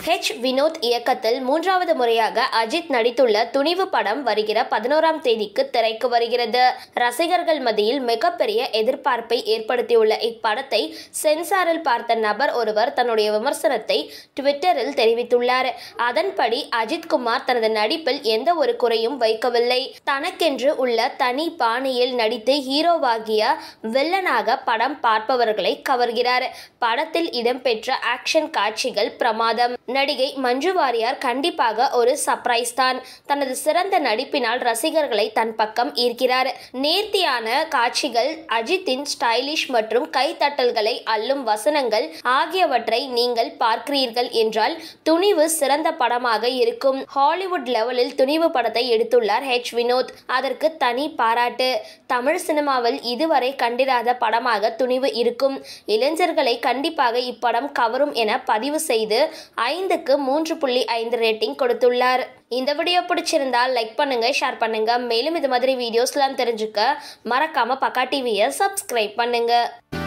H Vinod இயக்கத்தில் மூன்றாவது முறையாக அஜித் நடித்துள்ள துணிவு படம் வருகிற பதினோராம் தேதிக்கு திரைக்கு வருகிறது ரசிகர்கள் மத்தியில் மிகப்பெரிய எதிர்பார்ப்பை ஏற்படுத்தியுள்ள இப்படத்தை சென்சாரில் பார்த்த நபர் ஒருவர் தன்னுடைய விமர்சனத்தை ட்விட்டரில் தெரிவித்துள்ளார் அதன்படி அஜித் குமார் தனது நடிப்பில் எந்த ஒரு குறையும் வைக்கவில்லை தனக்கென்று உள்ள தனி பாணியில் நடித்து ஹீரோவாகிய வில்லனாக படம் பார்ப்பவர்களை கவர்கிறார் படத்தில் இடம்பெற்ற ஆக்ஷன் காட்சிகள் பிரமாதம் நடிகை மஞ்சு வாரியார் கண்டிப்பாக ஒரு சர்ப்ரைஸ் தான் தனது சிறந்த நடிப்பினால் ரசிகர்களை தன் பக்கம் ஈர்க்கிறார் நேர்த்தியான காட்சிகள் அஜித்தின் ஸ்டைலிஷ் மற்றும் கைத்தட்டல்களை அள்ளும் வசனங்கள் ஆகியவற்றை நீங்கள் பார்க்கிறீர்கள் என்றால் துணிவு சிறந்த படமாக இருக்கும் ஹாலிவுட் லெவலில் துணிவு படத்தை எடுத்துள்ளார் ஹெச் வினோத் அதற்கு தனி பாராட்டு தமிழ் சினிமாவில் இதுவரை கண்டிராத படமாக துணிவு இருக்கும் இளைஞர்களை கண்டிப்பாக இப்படம் கவரும் என பதிவு செய்து ஐந்துக்கு மூன்று புள்ளி ஐந்து ரேட்டிங் கொடுத்துள்ளார் இந்த வீடியோ பிடிச்சிருந்தால் லைக் பண்ணுங்க ஷேர் பண்ணுங்க மேலும் இது மாதிரி வீடியோஸ்லாம் தெரிஞ்சுக்க மறக்காம பக்கா டிவியை சப்ஸ்கிரைப் பண்ணுங்க